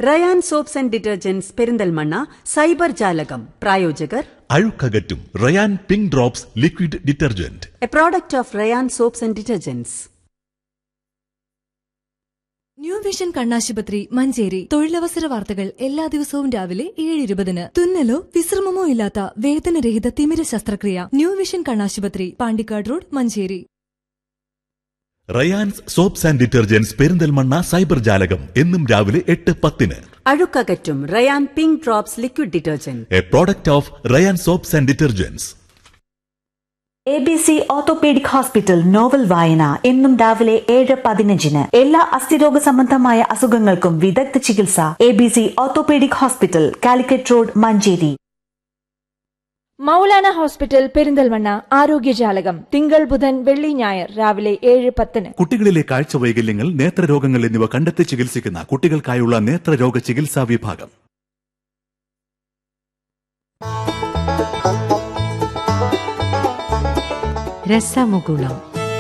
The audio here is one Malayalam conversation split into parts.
Ryan soaps and detergents Perinthalmanna cyber ജാലകം പ്രായോജകർ അഴുക്കകറ്റും Rayan pink drops liquid detergent a product of Rayan soaps and detergents new vision കണ്ണാശുപത്രി മഞ്ചേരി തൊഴിലവസര വാർത്തകൾ എല്ലാ ദിവസവും രാവിലെ ഏഴ് ഇരുപതിന് തുന്നലോ വിശ്രമമോ ഇല്ലാത്ത വേദനരഹിത തിമിര ശസ്ത്രക്രിയ ന്യൂ വിഷൻ കണ്ണാശുപത്രി Pandikkad road Manjeri Rayan's soaps and detergents Perinthalmanna cyber ജാലകം എന്നും രാവിലെ എട്ട് പത്തിന് അഴുക്കകറ്റും Rayan pink drops liquid detergent a product of Rayan soaps and detergents A B C orthopaedic hospital novel വായന എന്നും രാവിലെ ഏഴ് പതിനഞ്ചിന് എല്ലാ അസ്ഥിരോഗ സംബന്ധമായ അസുഖങ്ങൾക്കും വിദഗ്ധ ചികിത്സ A B C orthopaedic hospital Calicut road Manjeri Maulana hospital Perinthalmanna ആരോഗ്യജാലകം തിങ്കൾ ബുധൻ വെള്ളി ഞായർ രാവിലെ ഏഴ് പത്തിന് കുട്ടികളിലെ കാഴ്ച വൈകല്യങ്ങൾ നേത്രരോഗങ്ങൾ എന്നിവ കണ്ടെത്തി ചികിത്സിക്കുന്ന കുട്ടികൾക്കായുള്ള നേത്രരോഗ ചികിത്സാ വിഭാഗം രസമുകുളം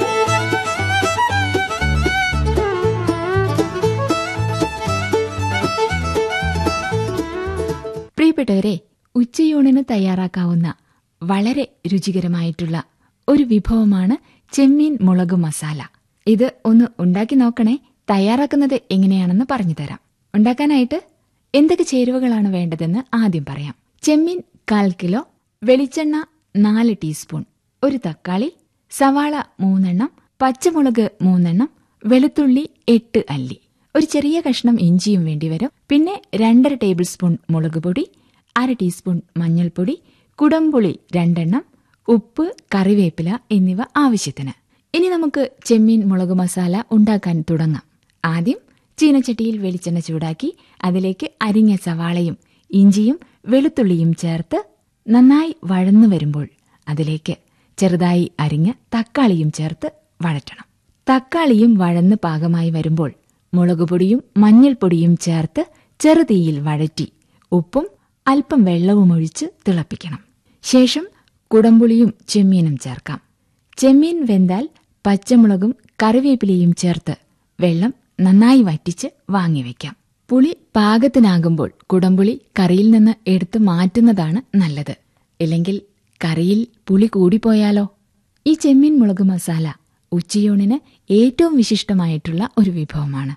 പ്രിയപ്പെട്ടവരെ ഉച്ചയൂണിന് തയ്യാറാക്കാവുന്ന വളരെ രുചികരമായിട്ടുള്ള ഒരു വിഭവമാണ് ചെമ്മീൻ മുളക് മസാല ഇത് ഒന്ന് ഉണ്ടാക്കി നോക്കണേ തയ്യാറാക്കുന്നത് എങ്ങനെയാണെന്ന് പറഞ്ഞു തരാം ഉണ്ടാക്കാനായിട്ട് എന്തൊക്കെ ചേരുവകളാണ് വേണ്ടതെന്ന് ആദ്യം പറയാം ചെമ്മീൻ കാൽ കിലോ വെളിച്ചെണ്ണ നാല് ടീസ്പൂൺ ഒരു തക്കാളി സവാള മൂന്നെണ്ണം പച്ചമുളക് മൂന്നെണ്ണം വെളുത്തുള്ളി എട്ട് അല്ലി ഒരു ചെറിയ കഷ്ണം ഇഞ്ചിയും വേണ്ടിവരും പിന്നെ രണ്ടര ടേബിൾ സ്പൂൺ മുളക് പൊടി അര ടീസ്പൂൺ മഞ്ഞൾപ്പൊടി കുടംപുളി രണ്ടെണ്ണം ഉപ്പ് കറിവേപ്പില എന്നിവ ആവശ്യത്തിന് ഇനി നമുക്ക് ചെമ്മീൻ മുളക് മസാല ഉണ്ടാക്കാൻ തുടങ്ങാം ആദ്യം ചീനച്ചട്ടിയിൽ വെളിച്ചെണ്ണ ചൂടാക്കി അതിലേക്ക് അരിഞ്ഞ സവാളയും ഇഞ്ചിയും വെളുത്തുള്ളിയും ചേർത്ത് നന്നായി വഴന്നു വരുമ്പോൾ അതിലേക്ക് ചെറുതായി അരിഞ്ഞ തക്കാളിയും ചേർത്ത് വഴറ്റണം തക്കാളിയും വഴന്ന് പാകമായി വരുമ്പോൾ മുളകുപൊടിയും മഞ്ഞൾപ്പൊടിയും ചേർത്ത് ചെറുതീയിൽ വഴറ്റി ഉപ്പും അല്പം വെള്ളവും ഒഴിച്ച് തിളപ്പിക്കണം ശേഷം കുടംപുളിയും ചെമ്മീനും ചേർക്കാം ചെമ്മീൻ വെന്താൽ പച്ചമുളകും കറിവേപ്പിലയും ചേർത്ത് വെള്ളം നന്നായി വറ്റിച്ച് വാങ്ങിവെക്കാം പുളി പാകത്തിനാകുമ്പോൾ കുടംപുളി കറിയിൽ നിന്ന് എടുത്തു മാറ്റുന്നതാണ് നല്ലത് ഇല്ലെങ്കിൽ കറിയിൽ പുളി കൂടിപ്പോയാലോ ഈ ചെമ്മീൻ മുളക് മസാല ഉച്ചയൂണിന് ഏറ്റവും വിശിഷ്ടമായിട്ടുള്ള ഒരു വിഭവമാണ്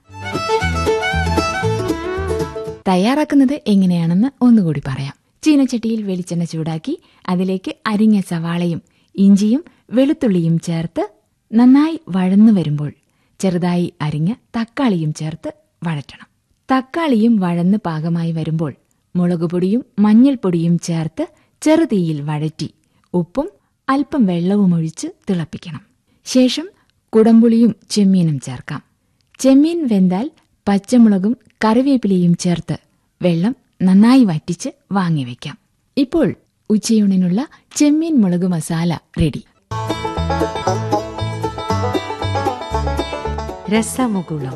തയ്യാറാക്കുന്നത് എങ്ങനെയാണെന്ന് ഒന്നുകൂടി പറയാം ചീനച്ചട്ടിയിൽ വെളിച്ചെണ്ണ ചൂടാക്കി അതിലേക്ക് അരിഞ്ഞ സവാളയും ഇഞ്ചിയും വെളുത്തുള്ളിയും ചേർത്ത് നന്നായി വഴന്നു വരുമ്പോൾ ചെറുതായി അരിഞ്ഞ തക്കാളിയും ചേർത്ത് വഴറ്റണം തക്കാളിയും വഴന്ന് പാകമായി വരുമ്പോൾ മുളകുപൊടിയും മഞ്ഞൾപ്പൊടിയും ചേർത്ത് ചെറുതീയിൽ വഴറ്റി ഉപ്പും അല്പം വെള്ളവും ഒഴിച്ച് തിളപ്പിക്കണം ശേഷം കുടംപുളിയും ചെമ്മീനും ചേർക്കാം ചെമ്മീൻ വെന്താൽ പച്ചമുളകും കറിവേപ്പിലയും ചേർത്ത് വെള്ളം നന്നായി വറ്റിച്ച് വാങ്ങിവെക്കാം ഇപ്പോൾ ഉച്ചയൂണിനുള്ള ചെമ്മീൻ മുളക് മസാല റെഡി രസമുകുളം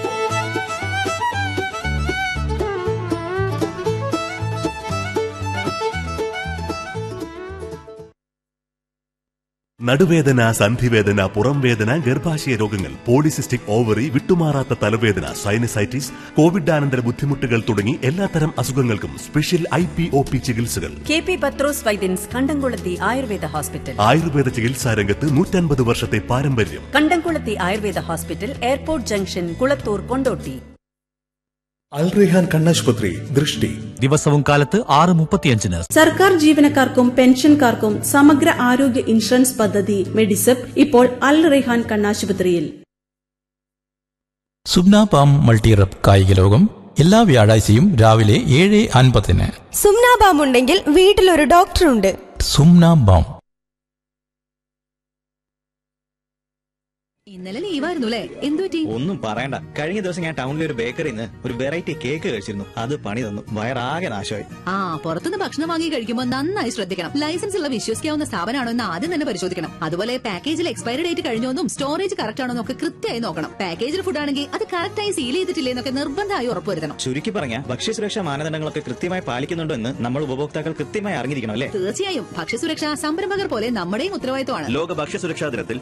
നടുവേദന സന്ധിവേദന പുറംവേദന ഗർഭാശയ രോഗങ്ങൾ പോളിസിസ്റ്റിക് ഓവറി വിട്ടുമാറാത്ത തലവേദന സൈനസൈറ്റിസ് കോവിഡാനന്തര ബുദ്ധിമുട്ടുകൾ തുടങ്ങി എല്ലാത്തരം അസുഖങ്ങൾക്കും special I P O P ചികിത്സകൾ K P Pathros Vaidyan's Kandamkulathi Ayurveda hospital Ayurveda ചികിത്സാ രംഗത്ത് നൂറ്റൻപത് വർഷത്തെ പാരമ്പര്യം Kandamkulathi Ayurveda hospital airport junction Kulathur Kondotty Al Rehan കണ്ണാശുപത്രി ദൃഷ്ടി ദിവസവും കാലത്ത് ആറ് മുപ്പത്തിയഞ്ചിന് സർക്കാർ ജീവനക്കാർക്കും പെൻഷൻകാർക്കും സമഗ്ര ആരോഗ്യ ഇൻഷുറൻസ് പദ്ധതി മെഡിസെപ്പ് ഇപ്പോൾ അൽ റെഹാൻ കണ്ണാശുപത്രിയിൽ സുബ്ന പാം മൾട്ടിറപ്പ് കായിക ലോകം എല്ലാ വ്യാഴാഴ്ചയും രാവിലെ ഏഴ് അൻപതിന് സുംനാബാം ഉണ്ടെങ്കിൽ വീട്ടിലൊരു ഡോക്ടറുണ്ട് സുംന ബാം ഇന്നലെ ലീവായിരുന്നു അല്ലേ എന്തുപറ്റി ഒന്നും പറയണ്ട കഴിഞ്ഞ ദിവസം ഞാൻ ടൗണിലെ ഒരു ബേക്കറിയിൽ നിന്ന് ഒരു വെറൈറ്റി കേക്ക് കഴിച്ചിരുന്നു അത് പണി തന്നു വയറാകെ നാശമായി ആ പുറത്തുനിന്ന് ഭക്ഷണം വാങ്ങി കഴിക്കുമ്പോൾ നന്നായി ശ്രദ്ധിക്കണം ലൈസൻസ് ഉള്ള വിശ്വസിക്കാവുന്ന സ്ഥാപനമാണോ എന്ന് ആദ്യം തന്നെ പരിശോധിക്കണം അതുപോലെ പാക്കേജിൽ എക്സ്പയറി ഡേറ്റ് കഴിഞ്ഞോന്നും സ്റ്റോറേജ് കറക്റ്റ് ആണോ എന്നൊക്കെ കൃത്യമായി നോക്കണം പാക്കേജിൽ ഫുഡ് ആണെങ്കിൽ അത് കറക്റ്റായി സീൽ ചെയ്തിട്ടില്ലേ എന്നൊക്കെ നിർബന്ധമായി ഉറപ്പുവരുത്തണം ചുരുക്കി പറഞ്ഞ ഭക്ഷ്യസുരക്ഷാ മാനദണ്ഡങ്ങളൊക്കെ കൃത്യമായി പാലിക്കുന്നുണ്ടോ എന്ന് നമ്മൾ ഉപഭോക്താക്കൾ കൃത്യമായി അറിഞ്ഞിരിക്കണം അല്ലേ തീർച്ചയായും ഭക്ഷ്യസുരക്ഷ സംരംഭകർ പോലെ നമ്മുടെയും ഉത്തരവാദിത്തമാണ് ലോക ഭക്ഷ്യസുരക്ഷാ ദിനത്തിൽ